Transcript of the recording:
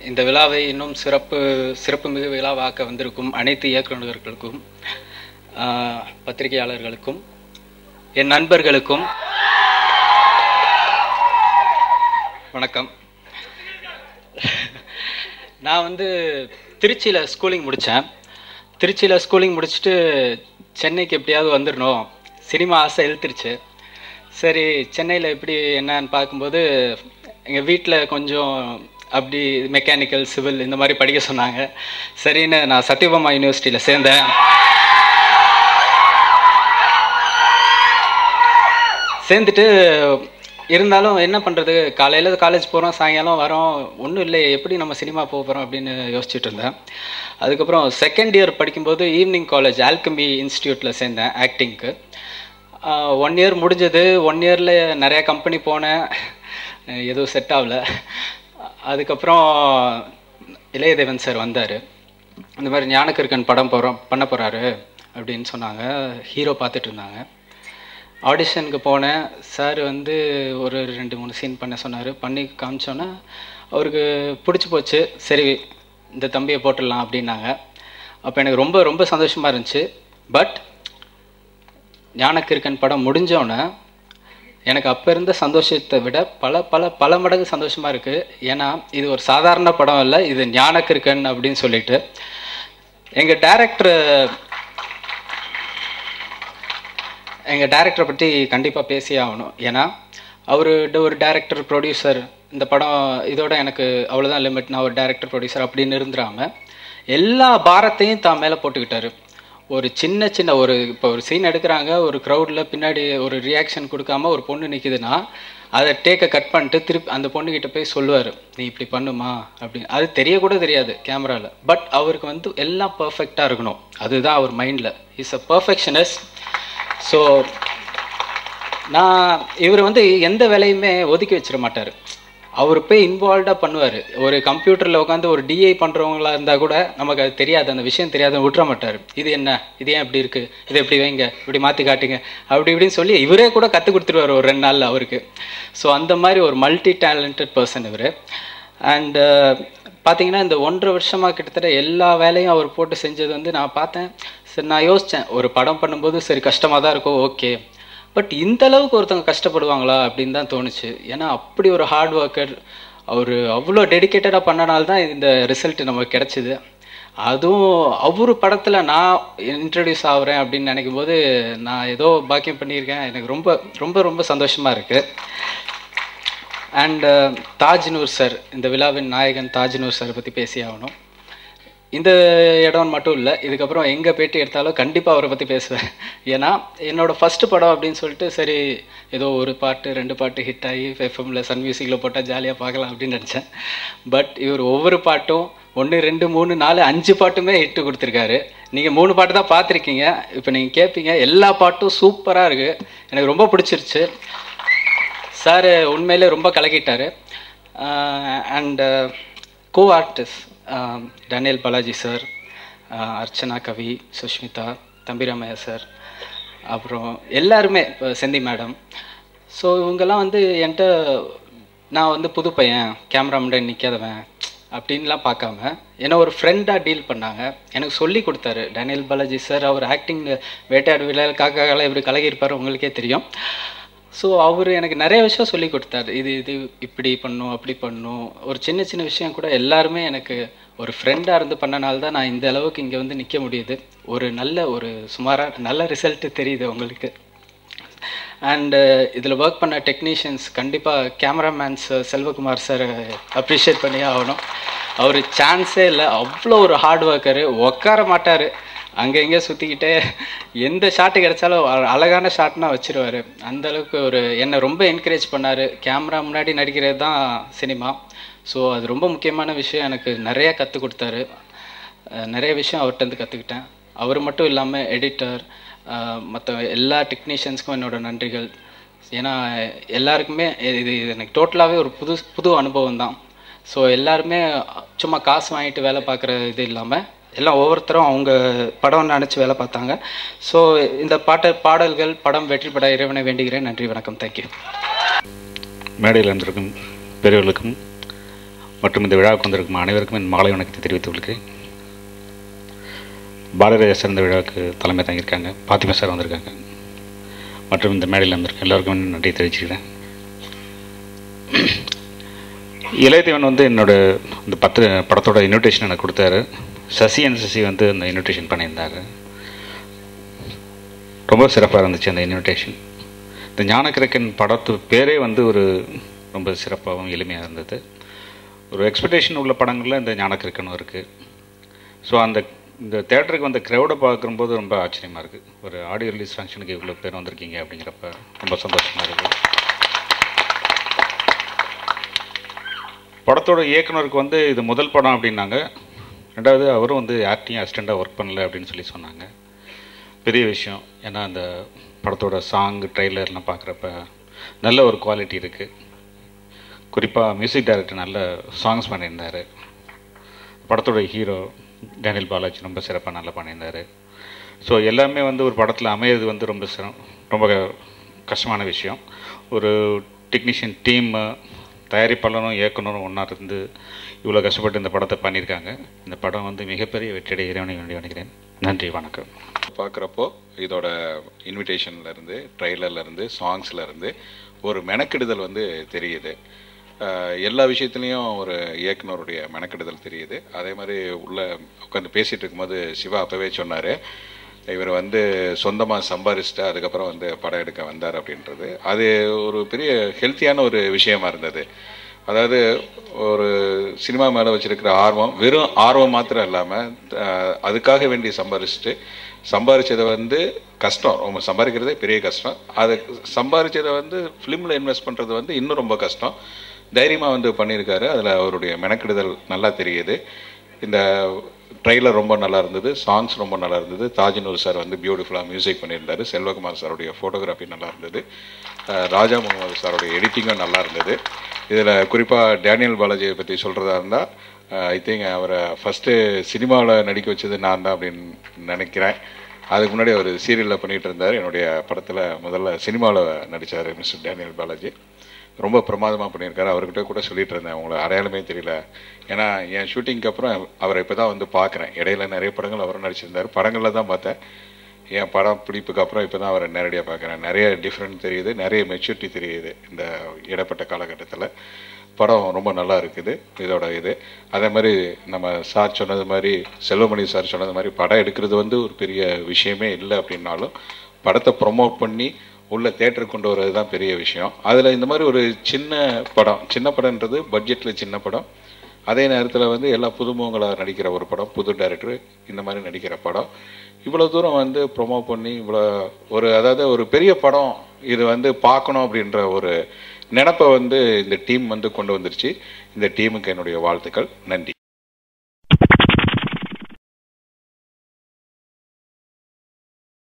இந்த விழாவை இன்னும் சிறப்பு சிறப்புமிகு விழாவாக்க வந்திருக்கும் அனைத்து இயக்குநர்களுக்கும் ஆஹ், பத்திரிகையாளர்களுக்கும் என் நண்பர்களுக்கும் வணக்கம் நான் வந்து திருச்சியில் ஸ்கூலிங் முடித்தேன் திருச்சியில் ஸ்கூலிங் முடிச்சுட்டு சென்னைக்கு எப்படியாவது வந்துடணும் சினிமா ஆசை இழுத்துருச்சு சரி சென்னையில் எப்படி என்னன்னு பார்க்கும்போது எங்கள் வீட்டில் கொஞ்சம் அப்படி மெக்கானிக்கல் சிவில் இந்த மாதிரி படிக்க சொன்னாங்க சரின்னு நான் சத்யபாமா யூனிவர்சிட்டியில் சேர்ந்தேன் சேர்ந்துட்டு இருந்தாலும் என்ன பண்ணுறது காலையில் காலேஜ் போகிறோம் சாயங்காலம் வரோம் ஒன்றும் இல்லை எப்படி நம்ம சினிமா போக போகிறோம் அப்படின்னு யோசிச்சுட்டு இருந்தேன் அதுக்கப்புறம் செகண்ட் இயர் படிக்கும்போது ஈவினிங் காலேஜ் ஆல்கமி இன்ஸ்டியூட்டில் சேர்ந்தேன் ஆக்டிங்க்கு ஒன் இயர் முடிஞ்சது ஒன் இயரில் நிறையா கம்பெனி போனேன் அஹ் எதுவும் செட் ஆகல அதுக்கப்புறம் இளையதேவன் சார் வந்தார் இந்த மாதிரி ஞானக்கிருக்கன் படம் போகிறோம் பண்ண போகிறாரு அப்படின்னு சொன்னாங்க ஹீரோ பார்த்துட்டு இருந்தாங்க ஆடிஷனுக்கு போனேன் சார் வந்து ஒரு ரெண்டு மூணு சீன் பண்ண சொன்னார் பண்ணி காமிச்சோன்னே அவருக்கு பிடிச்சி போச்சு சரி இந்த தம்பியை போட்டுடலாம் அப்படின்னாங்க அப்போ எனக்கு ரொம்ப ரொம்ப சந்தோஷமாக இருந்துச்சு பட் ஞானக்கிருக்கன் படம் முடிஞ்சோன்னே எனக்கு அப்போ இருந்த சந்தோஷத்தை விட பல பல பல மடங்கு சந்தோஷமாக இருக்குது ஏன்னா இது ஒரு சாதாரண படம் இல்லை இது ஞானக்கிருக்கன் அப்படின்னு சொல்லிட்டு எங்கள் டேரக்டர் எங்கள் டேரக்டரை பற்றி கண்டிப்பாக பேசியே ஆகணும் ஏன்னா அவர் ஒரு டேரக்டர் ப்ரொடியூசர் இந்த படம் இதோட எனக்கு அவ்வளோதான் லிமிட் நான் ஒரு டேரக்டர் ப்ரொடியூசர் அப்படின்னு இருந்துடாம எல்லா பாரத்தையும் தான் மேலே போட்டுக்கிட்டாரு ஒரு சின்ன சின்ன ஒரு இப்போ ஒரு சீன் எடுக்கிறாங்க ஒரு க்ரௌடில் பின்னாடி ஒரு ரியாக்ஷன் கொடுக்காம ஒரு பொண்ணு நிற்குதுன்னா அதை டேக்கை கட் பண்ணிட்டு திருப்பி அந்த பொண்ணுக்கிட்ட போய் சொல்லுவார் நீ இப்படி பண்ணுமா அப்படின்னு அது தெரியக்கூட தெரியாது கேமராவில் பட் அவருக்கு வந்து எல்லாம் பர்ஃபெக்டாக இருக்கணும் அதுதான் அவர் மைண்டில் இஸ் அ பர்ஃபெக்ஷனஸ் ஸோ நான் இவர் வந்து எந்த வேலையுமே ஒதுக்கி வச்சிட மாட்டார் அவர் போய் இன்வால்வ்டாக பண்ணுவார் ஒரு கம்ப்யூட்டரில் உட்காந்து ஒரு டிஐ பண்ணுறவங்களா இருந்தால் கூட நமக்கு அது தெரியாது அந்த விஷயம் தெரியாத விட்டுற மாட்டார் இது என்ன இது ஏன் இப்படி இருக்குது இது எப்படி வைங்க இப்படி மாற்றி காட்டுங்க அப்படி இப்படின்னு சொல்லி இவரே கூட கற்றுக் கொடுத்துருவார் ஒரு ரெண்டு நாளில் அவருக்கு ஸோ அந்த மாதிரி ஒரு மல்டி டேலண்டட் பர்சன் இவர் அண்டு பார்த்தீங்கன்னா இந்த ஒன்றரை வருஷமாக கிட்டத்தட்ட எல்லா வேலையும் அவர் போட்டு செஞ்சது வந்து நான் பார்த்தேன் சரி நான் யோசித்தேன் ஒரு படம் பண்ணும்போது சரி கஷ்டமாக தான் இருக்கும் ஓகே பட் இந்த அளவுக்கு ஒருத்தவங்க கஷ்டப்படுவாங்களா அப்படின்னு தான் தோணுச்சு ஏன்னா அப்படி ஒரு ஹார்ட் ஒர்க்கர் அவர் அவ்வளோ டெடிக்கேட்டடாக பண்ணனால தான் இந்த ரிசல்ட் நமக்கு கிடச்சிது அதுவும் அவர் படத்தில் நான் இன்ட்ரடியூஸ் ஆகுறேன் அப்படின்னு நினைக்கும் போது நான் ஏதோ பாக்கியம் பண்ணியிருக்கேன் எனக்கு ரொம்ப ரொம்ப ரொம்ப சந்தோஷமாக இருக்குது அண்ட் தாஜ்னூர் சார் இந்த விழாவின் நாயகன் தாஜ்னூர் சார் பற்றி பேசி ஆகணும் இந்த இடம் மட்டும் இல்லை இதுக்கப்புறம் எங்கே பேட்டி எடுத்தாலும் கண்டிப்பாக அவரை பற்றி பேசுவேன் ஏன்னா என்னோடய ஃபஸ்ட்டு படம் அப்படின்னு சொல்லிட்டு சரி ஏதோ ஒரு பாட்டு ரெண்டு பாட்டு ஹிட் ஆகி எஃப்எம்மில் சன் மியூசிக்கில் போட்டால் ஜாலியாக பார்க்கலாம் அப்படின்னு நினச்சேன் பட் இவர் ஒவ்வொரு பாட்டும் ஒன்று ரெண்டு மூணு நாலு அஞ்சு பாட்டுமே ஹிட்டு கொடுத்துருக்காரு நீங்கள் மூணு பாட்டு தான் பார்த்துருக்கீங்க இப்போ நீங்கள் கேட்பீங்க எல்லா பாட்டும் சூப்பராக இருக்குது எனக்கு ரொம்ப பிடிச்சிருச்சு சார் உண்மையிலே ரொம்ப கலக்கிட்டார் and co artist Daniel Balaji sir Archana Kavi Sushmita Thambi Ramaiah sir அப்புறம் எல்லாருமே இப்போ செந்தி மேடம் ஸோ இவங்கெல்லாம் வந்து என்கிட்ட நான் வந்து புது பையன் கேமரா முன்னாடி நிற்காதவன் அப்படின்லாம் பார்க்காம என்னை ஒரு ஃப்ரெண்டாக டீல் பண்ணாங்க எனக்கு சொல்லி கொடுத்தாரு டேனியல் பாலாஜி சார் அவர் ஆக்டிங் வேட்டையாடு விளையாடு காக்காக்கெல்லாம் இவர் கலகியிருப்பார் உங்களுக்கே தெரியும் ஸோ அவர் எனக்கு நிறைய விஷயம் சொல்லி கொடுத்தாரு இது இது இப்படி பண்ணும் அப்படி பண்ணும் ஒரு சின்ன சின்ன விஷயம் கூட எல்லாருமே எனக்கு ஒரு ஃப்ரெண்டாக இருந்து பண்ணனால தான் நான் இந்த அளவுக்கு இங்கே வந்து நிற்க முடியுது ஒரு நல்ல ஒரு சுமாராக நல்ல ரிசல்ட்டு தெரியுது உங்களுக்கு அண்டு இதில் ஒர்க் பண்ண டெக்னீஷியன்ஸ் கண்டிப்பாக கேமராமேன்ஸ் செல்வகுமார் சார் அப்ரிஷியேட் பண்ணியே ஆகணும் அவர் சான்ஸே இல்லை அவ்வளோ ஒரு ஹார்ட் ஒர்க்கரு உட்கார மாட்டார் அங்கே இங்கே சுற்றிக்கிட்டே எந்த ஷாட்டு கிடைச்சாலும் அ- அழகான ஷாட்னா வச்சிருவாரு அந்த அளவுக்கு ஒரு என்னை ரொம்ப என்கரேஜ் பண்ணார் கேமரா முன்னாடி நடிக்கிறது தான் சினிமா ஸோ அது ரொம்ப முக்கியமான விஷயம் எனக்கு நிறைய கற்றுக் கொடுத்தாரு அஹ் நிறைய விஷயம் அவர்கிட்ட இருந்து கற்றுக்கிட்டேன் அவர் மட்டும் இல்லாமல் எடிட்டர் மற்ற எல்லா டெக்னீஷியன்ஸ்க்கும் என்னோட நன்றிகள் ஏன்னா எல்லாருக்குமே இது இது எனக்கு டோட்டலாகவே ஒரு புது புது அனுபவம் தான் ஸோ எல்லாருமே சும்மா காசு வாங்கிட்டு வேலை பார்க்குற இது இல்லாமல் எல்லாம் ஒவ்வொருத்தரும் அவங்க படம் நினச்சி வேலை பார்த்தாங்க ஸோ இந்த பாட்டு பாடல்கள் படம் வெற்றி பெற இறைவனை வேண்டுகிறேன் நன்றி வணக்கம் தேங்க்யூ மேடையில் இருந்திருக்கும் பெரியவர்களுக்கும் மற்றும் இந்த விழாவுக்கு வந்திருக்கும் அனைவருக்கும் என் மாலை வணக்கத்தை தெரிவித்துக் கொள்கிறேன் பாலராஜா சார் இந்த விழாவுக்கு தலைமை தாங்கியிருக்காங்க பாத்திமா சார் வந்திருக்காங்க மற்றும் இந்த மேடையில் வந்திருக்க எல்லாருக்கும் நன்றி தெரிவிச்சுக்கிறேன் இளையதேவன் வந்து என்னோட இந்த பத்து படத்தோட இன்விடேஷன் எனக்கு கொடுத்தாரு சசி அண்ட் சசி வந்து அந்த இன்விடேஷன் பண்ணியிருந்தாங்க ரொம்ப சிறப்பாக இருந்துச்சு அந்த இன்விடேஷன் இந்த ஞானக்கிரக்கன் படத்து பேரே வந்து ஒரு ரொம்ப சிறப்பாகவும் எளிமையாக இருந்தது ஒரு எக்ஸ்பெக்டேஷன் உள்ள படங்களில் இந்த ஞானக்கிரக்கனும் இருக்குது ஸோ அந்த இந்த தேட்டருக்கு வந்த க்ரௌடை பார்க்கும்போது ரொம்ப ஆச்சரியமாக இருக்குது ஒரு ஆடியோ ரிலீஸ் ஃபங்க்ஷனுக்கு இவ்வளோ பேர் வந்திருக்கீங்க அப்படிங்கிறப்ப ரொம்ப சந்தோஷமாக இருக்குது படத்தோட இயக்குனருக்கு வந்து இது முதல் படம் அப்படின்னாங்க ரெண்டாவது அவரும் வந்து ஆக்டிங் அசிஸ்டண்ட்டாக ஒர்க் பண்ணல அப்படின்னு சொல்லி சொன்னாங்க பெரிய விஷயம் ஏன்னா அந்த படத்தோட சாங் ட்ரெய்லர்லாம் பார்க்குறப்ப நல்ல ஒரு குவாலிட்டி இருக்குது குறிப்பாக மியூசிக் டைரக்டர் நல்ல சாங்ஸ் பண்ணியிருந்தார் படத்தோட ஹீரோ டேனியல் பாலாஜி ரொம்ப சிறப்பாக நல்லா பண்ணியிருந்தார் ஸோ எல்லாமே வந்து ஒரு படத்தில் அமையிறது வந்து ரொம்ப சிரம் ரொம்ப கஷ்டமான விஷயம் ஒரு டெக்னீஷியன் டீம் தயாரிப்பாளரும் இயக்குனரும் ஒன்றா இருந்து இவ்வளோ கஷ்டப்பட்டு இந்த படத்தை பண்ணியிருக்காங்க இந்த படம் வந்து மிகப்பெரிய வெற்றியடை இறைவனை வேண்டி வணங்குகிறேன் நன்றி வணக்கம் பார்க்குறப்போ இதோட இன்விடேஷன்லேருந்து ட்ரெய்லர்லேருந்து சாங்ஸ்லேருந்து ஒரு மெனக்கெடுதல் வந்து தெரியுது அஹ் எல்லா விஷயத்துலேயும் ஒரு இயக்குனருடைய மெனக்கெடுதல் தெரியுது அதே மாதிரி உள்ள உட்காந்து பேசிகிட்டு இருக்கும்போது சிவா அப்போவே சொன்னார் இவர் வந்து சொந்தமாக சம்பாரிச்சுட்டு அதுக்கப்புறம் வந்து படம் எடுக்க வந்தார் அப்படின்றது அது ஒரு பெரிய ஹெல்த்தியான ஒரு விஷயமா இருந்தது அதாவது ஒரு சினிமா மேலே வச்சிருக்கிற ஆர்வம் வெறும் ஆர்வம் மாத்திரம் இல்லாமல் அதுக்காக வேண்டி சம்பாரிச்சுட்டு சம்பாரிச்சதை வந்து கஷ்டம் ரொம்ப சம்பாதிக்கிறதே பெரிய கஷ்டம் அதை சம்பாரிச்சதை வந்து ஃபிலிமில் இன்வெஸ்ட் பண்ணுறது வந்து இன்னும் ரொம்ப கஷ்டம் தைரியமாக வந்து பண்ணியிருக்காரு அதில் அவருடைய மெனக்கெடுதல் நல்லா தெரியுது இந்த ட்ரெய்லர் ரொம்ப நல்லா இருந்தது சாங்ஸ் ரொம்ப நல்லா இருந்தது தாஜினூர் சார் வந்து பியூட்டிஃபுல்லாக மியூசிக் பண்ணியிருந்தாரு செல்வகுமார் சாருடைய ஃபோட்டோகிராஃபி நல்லா இருந்தது அஹ் ராஜா முகமது சாருடைய எடிட்டிங்கும் நல்லா இருந்தது இதில் குறிப்பாக டேனியல் பாலாஜியை பற்றி சொல்கிறதா இருந்தால் ஐ திங்க் அவரை ஃபஸ்ட்டு சினிமாவில் நடிக்க வச்சது நான் தான் அப்படின்னு நினைக்கிறேன் அதுக்கு முன்னாடி அவர் சீரியலில் பண்ணிகிட்டு இருந்தார் என்னுடைய படத்தில் முதல்ல சினிமாவில் நடித்தார் மிஸ்டர் டேனியல் பாலாஜி ரொம்ப பிரமாதமாக பண்ணியிருக்காரு அவர்கிட்ட கூட சொல்லிட்டு இருந்தேன் உங்களை அடையாளமே தெரியல ஏன்னா என் ஷூட்டிங்க்கு அப்புறம் அவரை இப்போ தான் வந்து பார்க்குறேன் இடையில நிறைய படங்கள் அவரும் நடிச்சிருந்தார் படங்களில் தான் பார்த்தேன் என் படம் பிடிப்புக்கு அப்புறம் இப்போ தான் அவரை நேரடியாக பார்க்குறேன் நிறைய டிஃப்ரெண்ட் தெரியுது நிறைய மெச்சூரிட்டி தெரியுது இந்த இடப்பட்ட காலகட்டத்தில் படம் ரொம்ப நல்லா இருக்குது இதோட இது அதே மாதிரி நம்ம சார் சொன்னது மாதிரி செல்வமணி சார் சொன்னது மாதிரி படம் எடுக்கிறது வந்து ஒரு பெரிய விஷயமே இல்லை அப்படின்னாலும் படத்தை ப்ரொமோட் பண்ணி உள்ள தேட்டருக்கு கொண்டு வர்றது தான் பெரிய விஷயம் அதில் இந்த மாதிரி ஒரு சின்ன படம் சின்ன படம்ன்றது பட்ஜெட்டில் சின்ன படம் அதே நேரத்தில் வந்து எல்லா புதுமுகங்களாக நடிக்கிற ஒரு படம் புது டைரக்டர் இந்த மாதிரி நடிக்கிற படம் இவ்வளோ தூரம் வந்து ப்ரொமோ பண்ணி இவ்வளோ ஒரு அதாவது ஒரு பெரிய படம் இது வந்து பார்க்கணும் அப்படின்ற ஒரு நினப்பை வந்து இந்த டீம் வந்து கொண்டு வந்துருச்சு இந்த டீமுக்கு என்னுடைய வாழ்த்துக்கள் நன்றி